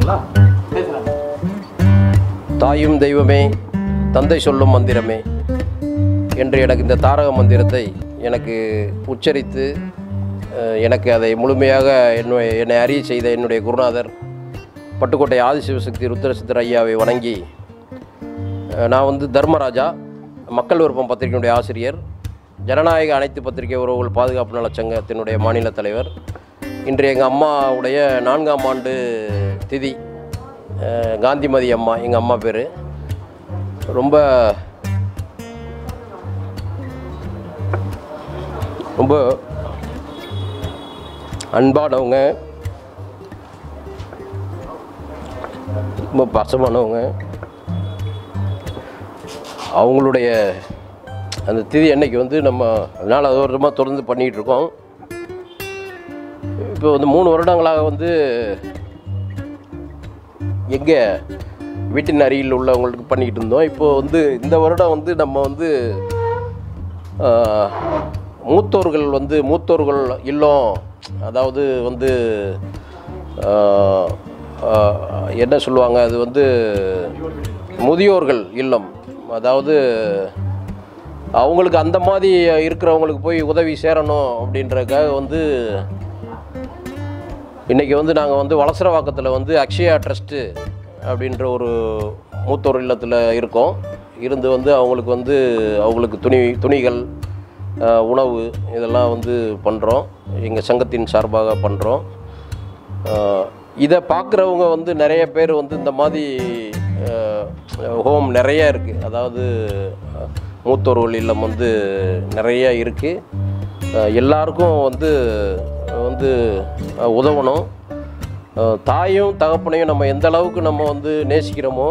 பேசணுங்களா பேசலாம் தாயும் தெய்வமே தந்தை சொல்லும் மந்திரமே என்று எனக்கு இந்த தாரக மந்திரத்தை எனக்கு உச்சரித்து அஹ், எனக்கு அதை முழுமையாக என்னுடைய என்னை அறிய செய்த என்னுடைய குருநாதர் பட்டுக்கோட்டை ஆதிசிவசக்தி ருத்ரசித்தர் ஐயாவை வணங்கி அஹ், நான் வந்து தர்மராஜா மக்கள் விருப்பம் பத்திரிகையினுடைய ஆசிரியர் ஜனநாயக அனைத்து பத்திரிகை உறவுகள் பாதுகாப்பு நலச் சங்கத்தினுடைய மாநில தலைவர் இன்று எங்கள் அம்மாவுடைய நான்காம் ஆண்டு திதி அஹ், காந்திமதி அம்மா எங்கள் அம்மா பேர் ரொம்ப ரொம்ப அன்பானவங்க ரொம்ப பசமானவங்க அவங்களுடைய அந்த திதி அன்னைக்கு வந்து நம்ம அதனால் அது வருடமாக தொடர்ந்து பண்ணிகிட்டு இருக்கோம் இப்போ வந்து மூணு வருடங்களாக வந்து எங்கே வீட்டின் அருகில் உள்ளவங்களுக்கு பண்ணிக்கிட்டு இருந்தோம் இப்போ வந்து இந்த வருடம் வந்து நம்ம வந்து ஆஹ், மூத்தோர்கள் வந்து மூத்தோர்கள் இல்லம் அதாவது வந்து ஆஹ், ஆஹ், என்ன சொல்லுவாங்க அது வந்து முதியோர்கள் இல்லம் அதாவது அவங்களுக்கு அந்த மாதிரி இருக்கிறவங்களுக்கு போய் உதவி சேரணும் அப்படின்றதுக்காக வந்து இன்றைக்கி வந்து நாங்கள் வந்து வளசரவாக்கத்தில் வந்து அக்ஷயா ட்ரஸ்ட்டு அப்படின்ற ஒரு மூத்தோர் இல்லத்தில் இருக்கோம் இருந்து வந்து அவங்களுக்கு வந்து அவங்களுக்கு துணி துணிகள் அஹ், உணவு இதெல்லாம் வந்து பண்ணுறோம் எங்கள் சங்கத்தின் சார்பாக பண்ணுறோம் இதை பார்க்குறவங்க வந்து நிறைய பேர் வந்து இந்த மாதிரி ஹோம் நிறைய இருக்குது அதாவது அஹ், மூத்தோர்கள் இல்லம் வந்து நிறைய இருக்குது எல்லாருக்கும் வந்து வந்து அஹ், உதவணும் அஹ், தாயும் தகப்பனையும் நம்ம எந்த அளவுக்கு நம்ம வந்து நேசிக்கிறோமோ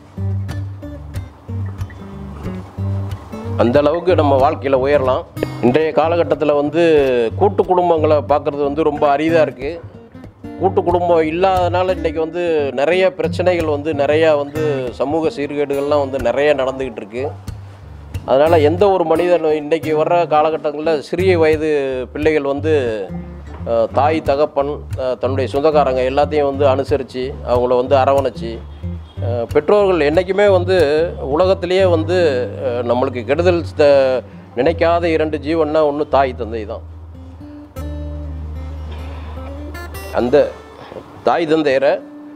அந்த அளவுக்கு நம்ம வாழ்க்கையில் உயரலாம் இன்றைய காலகட்டத்தில் வந்து கூட்டு குடும்பங்களை பார்க்குறது வந்து ரொம்ப அரிதாக இருக்குது கூட்டு குடும்பம் இல்லாதனால இன்றைக்கி வந்து நிறைய பிரச்சனைகள் வந்து நிறையா வந்து சமூக சீர்கேடுகள்லாம் வந்து நிறைய நடந்துக்கிட்டு இருக்கு அதனால் எந்த ஒரு மனிதனும் இன்றைக்கி வர்ற காலகட்டங்களில் சிறிய வயது பிள்ளைகள் வந்து அஹ், தாய் தகப்பன் அஹ், தன்னுடைய சொந்தக்காரங்க எல்லாத்தையும் வந்து அனுசரித்து அவங்கள வந்து அரவணைச்சி அஹ், பெற்றோர்கள் என்றைக்குமே வந்து உலகத்திலேயே வந்து அஹ், நம்மளுக்கு கெடுதல் த- நினைக்காத இரண்டு ஜீவன்னா ஒன்று தாய் தந்தை தான் அந்த தாய் தந்தையரை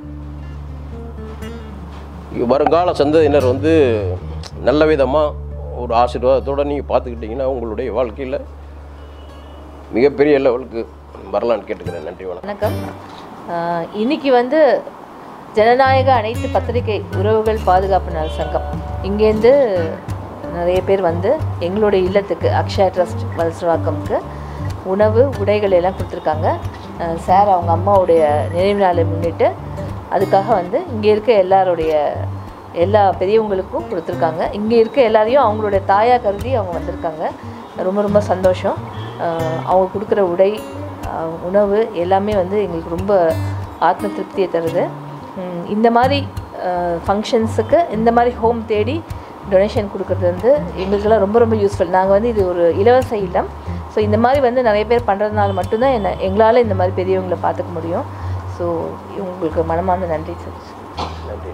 வருங்கால சந்ததியினர் வந்து நல்ல விதமாக ஒரு ஆசீர்வாதத்தோடு நீங்கள் பார்த்துக்கிட்டிங்கன்னா உங்களுடைய வாழ்க்கையில் மிகப்பெரிய லெவலுக்கு வரலான்னு கேட்டுக்கிறேன் நன்றி வணக்கம் வணக்கம் ஆஹ் இன்னைக்கு வந்து ஜனநாயக அனைத்து பத்திரிகை உறவுகள் பாதுகாப்பு நல சங்கம் இங்கேருந்து நிறைய பேர் வந்து எங்களுடைய இல்லத்துக்கு அக்ஷயா ட்ரஸ்ட் வலசவாக்கம்க்கு உணவு உடைகள் எல்லாம் கொடுத்துருக்காங்க ஆஹ் சார் அவங்க அம்மாவுடைய நினைவு நாளை முன்னிட்டு அதுக்காக வந்து இங்கே இருக்க எல்லாருடைய எல்லா பெரியவங்களுக்கும் கொடுத்துருக்காங்க இங்கே இருக்க எல்லாரையும் அவங்களுடைய தாயாக கருதி அவங்க வந்திருக்காங்க ரொம்ப ரொம்ப சந்தோஷம் ஆஹ் அவங்க கொடுக்குற உடை ஆஹ் உணவு எல்லாமே வந்து எங்களுக்கு ரொம்ப ஆத்ம திருப்தியை தருது உம் இந்த மாதிரி ஃபங்க்ஷன்ஸுக்கு இந்த மாதிரி ஹோம் தேடி டொனேஷன் கொடுக்குறது வந்து எங்களுக்கெல்லாம் ரொம்ப ரொம்ப யூஸ்ஃபுல் நாங்கள் வந்து இது ஒரு இலவச இல்லம் ஸோ இந்த மாதிரி வந்து நிறைய பேர் பண்ணுறதுனால மட்டும்தான் என்ன எங்களால் இந்த மாதிரி பெரியவங்களை பார்த்துக்க முடியும் ஸோ உங்களுக்கு மனமார்ந்த நன்றி சார் நன்றி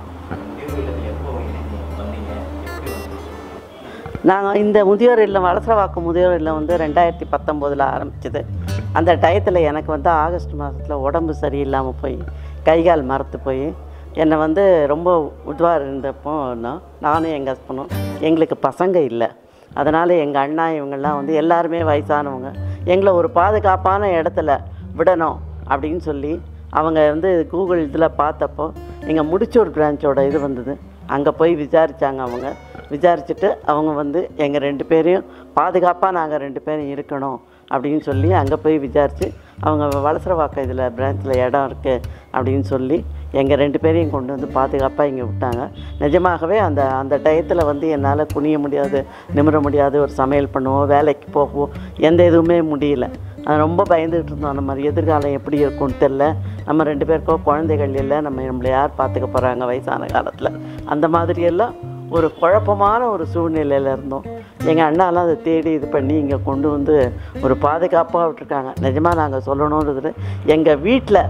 நாங்கள் இந்த முதியோர் இல்லம் வலசரவாக்கம் முதியோர் இல்லம் வந்து ரெண்டாயிரத்தி பத்தொம்போதில் ஆரம்பிச்சது அந்த டயத்தில் எனக்கு வந்து ஆகஸ்ட் மாதத்தில் உடம்பு சரியில்லாமல் போய் கை கால் மரத்து போய் என்னை வந்து ரொம்ப உதுவாக இருந்தப்போ நான் நானும் எங்கள் ஹஸ்பண்டும் எங்களுக்கு பசங்க இல்லை அதனால் எங்கள் அண்ணா இவங்கெல்லாம் வந்து எல்லாருமே வயசானவங்க எங்களை ஒரு பாதுகாப்பான இடத்துல விடணும் அப்படின்னு சொல்லி அவங்க வந்து கூகுள் இதில் பார்த்தப்போ எங்கள் முடிச்சூர் பிரான்ச்சோட இது வந்தது அங்கே போய் விசாரித்தாங்க அவங்க விசாரிச்சுட்டு அவங்க வந்து எங்கள் ரெண்டு பேரையும் பாதுகாப்பாக நாங்கள் ரெண்டு பேரும் இருக்கணும் அப்படின்னு சொல்லி அங்கே போய் விசாரித்து அவங்க வலசரவாக்கம் இதில் பிரான்ச்சில் இடம் இருக்குது அப்படின்னு சொல்லி எங்கள் ரெண்டு பேரையும் கொண்டு வந்து பாதுகாப்பாக இங்கே விட்டாங்க நிஜமாகவே அந்த அந்த டயத்தில் வந்து என்னால் குனிய முடியாது நிமிர முடியாது ஒரு சமையல் பண்ணுவோம் வேலைக்கு போகவோ எந்த இதுவுமே முடியல அது ரொம்ப பயந்துகிட்டு இருந்தோம் அந்த மாதிரி எதிர்காலம் எப்படி இருக்கும்னு தெரில நம்ம ரெண்டு பேருக்கோ குழந்தைகள் இல்லை நம்ம நம்மளை யார் பார்த்துக்க போகிறாங்க வயசான காலத்தில் அந்த மாதிரியெல்லாம் ஒரு குழப்பமான ஒரு சூழ்நிலையில் இருந்தோம் எங்கள் அண்ணாலாம் அதை தேடி இது பண்ணி இங்கே கொண்டு வந்து ஒரு பாதுகாப்பாக விட்டுருக்காங்க நிஜமாக நாங்கள் சொல்லணுன்றது எங்கள் வீட்டில்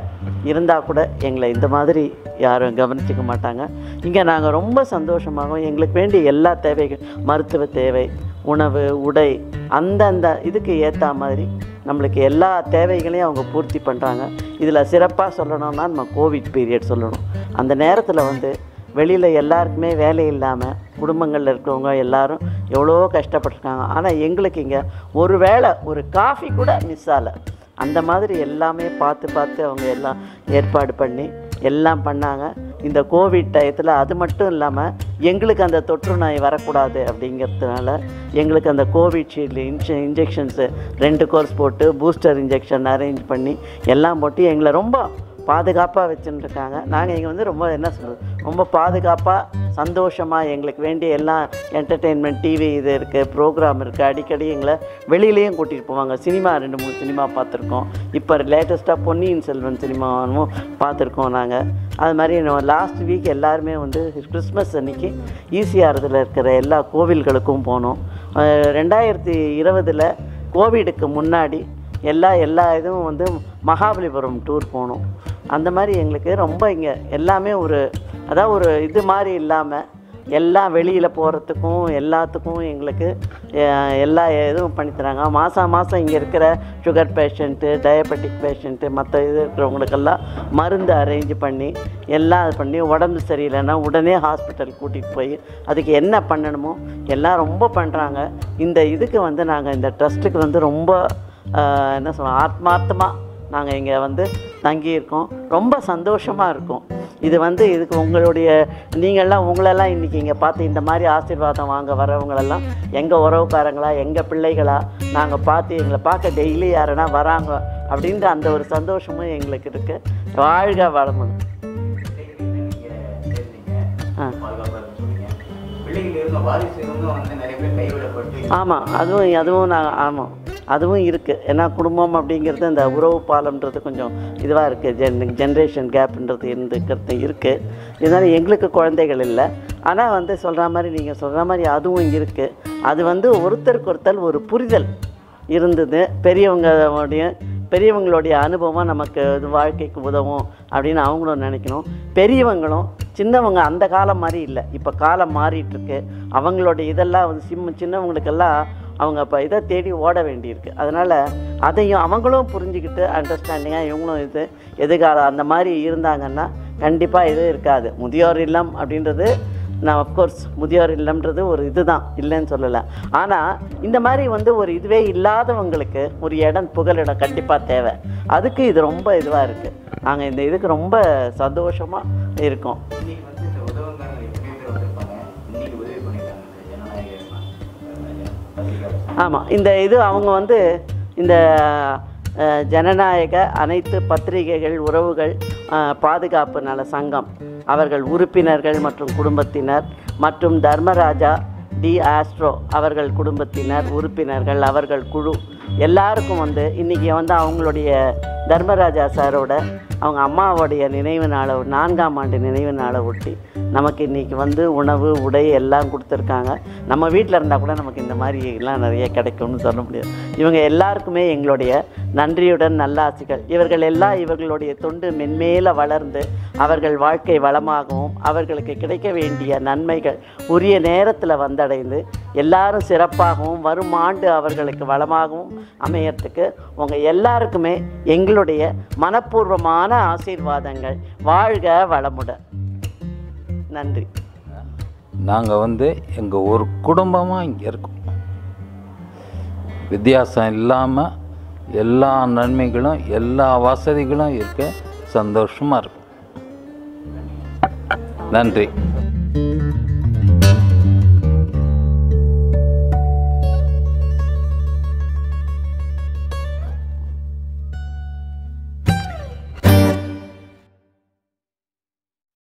இருந்தால் கூட எங்களை இந்த மாதிரி யாரும் கவனிச்சிக்க மாட்டாங்க இங்கே நாங்கள் ரொம்ப சந்தோஷமாகவும் எங்களுக்கு வேண்டிய எல்லா தேவைகள் மருத்துவ தேவை உணவு உடை அந்தந்த இதுக்கு ஏற்ற மாதிரி நம்மளுக்கு எல்லா தேவைகளையும் அவங்க பூர்த்தி பண்ணுறாங்க இதில் சிறப்பாக சொல்லணும்னா நம்ம கோவிட் பீரியட் சொல்லணும் அந்த நேரத்தில் வந்து வெளியில் எல்லாருக்குமே வேலை இல்லாமல் குடும்பங்களில் இருக்கிறவங்க எல்லாரும் எவ்வளோ கஷ்டப்பட்டிருக்காங்க ஆனால் எங்களுக்கு இங்கே ஒரு வேளை ஒரு காஃபி கூட மிஸ் ஆகலை அந்த மாதிரி எல்லாமே பார்த்து பார்த்து அவங்க எல்லாம் ஏற்பாடு பண்ணி எல்லாம் பண்ணாங்க இந்த கோவிட் டயத்தில் அது மட்டும் இல்லாமல் எங்களுக்கு அந்த தொற்று நோய் வரக்கூடாது அப்படிங்கிறதுனால எங்களுக்கு அந்த கோவிட்ஷீல்டு இன்ஜ இன்ஜெக்ஷன்ஸு ரெண்டு கோர்ஸ் போட்டு பூஸ்டர் இன்ஜெக்ஷன் அரேஞ்ச் பண்ணி எல்லாம் போட்டு எங்களை ரொம்ப பாதுகாப்பாக வச்சுட்டு இருக்காங்க நாங்கள் இங்கே வந்து ரொம்ப என்ன சொல்கிறது ரொம்ப பாதுகாப்பாக சந்தோஷமாக எங்களுக்கு வேண்டிய எல்லாம் என்டர்டெயின்மெண்ட் டிவி இது இருக்குது ப்ரோக்ராம் இருக்குது அடிக்கடி எங்களை வெளியிலையும் கூட்டிகிட்டு போவாங்க சினிமா ரெண்டு மூணு சினிமா பார்த்துருக்கோம் இப்போ லேட்டஸ்ட்டாக பொன்னியின் செல்வன் சினிமாவும் பார்த்துருக்கோம் நாங்கள் அது மாதிரி லாஸ்ட் வீக் எல்லாருமே வந்து கிறிஸ்மஸ் அன்னைக்கு ஈசிஆர்தில் இருக்கிற எல்லா கோவில்களுக்கும் போனோம் அஹ் ரெண்டாயிரத்தி இருபதில் கோவிடுக்கு முன்னாடி எல்லா எல்லா இதுவும் வந்து மகாபலிபுரம் டூர் போனோம் அந்த மாதிரி எங்களுக்கு ரொம்ப இங்கே எல்லாமே ஒரு அதாவது ஒரு இது மாதிரி இல்லாமல் எல்லாம் வெளியில் போகிறதுக்கும் எல்லாத்துக்கும் எங்களுக்கு அஹ், எல்லா இதுவும் பண்ணி தராங்க மாதம் மாதம் இங்கே இருக்கிற சுகர் பேஷண்ட்டு டயபெட்டிக் பேஷண்ட்டு மற்ற இது இருக்கிறவங்களுக்கெல்லாம் மருந்து அரேஞ்ச் பண்ணி எல்லாம் இது பண்ணி உடம்பு சரியில்லைன்னா உடனே ஹாஸ்பிட்டல் கூட்டிகிட்டு போய் அதுக்கு என்ன பண்ணணுமோ எல்லாம் ரொம்ப பண்ணுறாங்க இந்த இதுக்கு வந்து நாங்கள் இந்த ட்ரஸ்ட்டுக்கு வந்து ரொம்ப ஆஹ், என்ன சொல்ல ஆத்மார்த்தமாக நாங்கள் இங்கே வந்து தங்கியிருக்கோம் ரொம்ப சந்தோஷமாக இருக்கோம் இது வந்து இதுக்கு உங்களுடைய நீங்கள்லாம் உங்களெல்லாம் இன்றைக்கி இங்கே பார்த்து இந்த மாதிரி ஆசீர்வாதம் வாங்க வரவங்களெல்லாம் எங்கள் உறவுக்காரங்களா எங்கள் பிள்ளைகளா நாங்கள் பார்த்து எங்களை பார்க்க டெய்லி யாருன்னா வராங்க அப்படின்ற அந்த ஒரு சந்தோஷமும் எங்களுக்கு இருக்குது வாழ்க வளமுடன் ஆ பிள்ளைகள் இருந்த வாரிசுகளும் வந்து நிறைய பேர் கைவிடப்பட்டு ஆமாம் அதுவும் அதுவும் நான் ஆமாம் அதுவும் இருக்குது ஏன்னா குடும்பம் அப்படிங்கிறது இந்த உறவு பாலம்ன்றது கொஞ்சம் இதுவாக இருக்குது ஜென் ஜென்ரேஷன் கேப்ன்றது இருந்துக்கிறது இருக்குது இருந்தாலும் எங்களுக்கு குழந்தைகள் இல்லை ஆனால் வந்து சொல்கிற மாதிரி நீங்கள் சொல்கிற மாதிரி அதுவும் இருக்குது அது வந்து ஒருத்தருக்கு ஒருத்தர் ஒரு புரிதல் இருந்தது பெரியவங்களுடைய பெரியவங்களுடைய அனுபவம் நமக்கு இது வாழ்க்கைக்கு உதவும் அப்படின்னு அவங்களும் நினைக்கணும் பெரியவங்களும் சின்னவங்க அந்த காலம் மாதிரி இல்லை இப்போ காலம் மாறிட்டு இருக்கு அவங்களுடைய இதெல்லாம் வந்து சிம் சின்னவங்களுக்கெல்லாம் அவங்க இப்போ இதை தேடி ஓட வேண்டியிருக்கு அதனால் அதையும் அவங்களும் புரிஞ்சுக்கிட்டு அண்டர்ஸ்டாண்டிங்காக இவங்களும் இது எதிர்காலம் அந்த மாதிரி இருந்தாங்கன்னா கண்டிப்பாக இது இருக்காது முதியோர் இல்லம் அப்படின்றது நான் அஃப்கோர்ஸ் முதியோர் இல்லம்ன்றது ஒரு இதுதான் இல்லைன்னு சொல்லலை ஆனால் இந்த மாதிரி வந்து ஒரு இதுவே இல்லாதவங்களுக்கு ஒரு இடம் புகலிடம் கண்டிப்பாக தேவை அதுக்கு இது ரொம்ப இதுவாக இருக்குது நாங்கள் இந்த இதுக்கு ரொம்ப சந்தோஷமாக இருக்கோம் இன்னைக்கு வந்து இந்த உதவங்காரங்க எத்தனையோ பேர் வந்திருப்பாங்க இன்னைக்கு உதவி பண்ணிட்டாங்க இந்த ஜனநாயக பத்திரிகை ஆமாம் இந்த இது அவங்க வந்து இந்த அஹ், ஜனநாயக அனைத்து பத்திரிகைகள் உறவுகள் அஹ், பாதுகாப்பு நல சங்கம் அவர்கள் உறுப்பினர்கள் மற்றும் குடும்பத்தினர் மற்றும் தர்மராஜா டி ஆஸ்ட்ரோ அவர்கள் குடும்பத்தினர் உறுப்பினர்கள் அவர்கள் குழு எல்லாருக்கும் வந்து இன்றைக்கி வந்து அவங்களுடைய தர்மராஜா சாரோட அவங்க அம்மாவோடைய நினைவு நாளை நான்காம் ஆண்டு நினைவு நாளை ஒட்டி நமக்கு இன்றைக்கி வந்து உணவு உடை எல்லாம் கொடுத்துருக்காங்க நம்ம வீட்டில் இருந்தால் கூட நமக்கு இந்த மாதிரி எல்லாம் நிறைய கிடைக்கும்னு சொல்ல முடியாது இவங்க எல்லாருக்குமே எங்களுடைய நன்றியுடன் நல்லாசிகள் இவர்கள் எல்லாம் இவர்களுடைய தொண்டு மென்மேல வளர்ந்து அவர்கள் வாழ்க்கை வளமாகவும் அவர்களுக்கு கிடைக்க வேண்டிய நன்மைகள் உரிய நேரத்தில் வந்தடைந்து எல்லாரும் சிறப்பாகவும் வரும் ஆண்டு அவர்களுக்கு வளமாகவும் அமையறதுக்கு உங்கள் எல்லாருக்குமே எங்களுடைய மனப்பூர்வமான ஆசீர்வாதங்கள் வாழ்க வளமுடன் நன்றி நாங்கள் வந்து எங்கள் ஒரு குடும்பமாக இங்கே இருக்கோம் வித்தியாசம் இல்லாமல் எல்லா நன்மைகளும் எல்லா வசதிகளும் இருக்க சந்தோஷமாக இருக்கும் நன்றி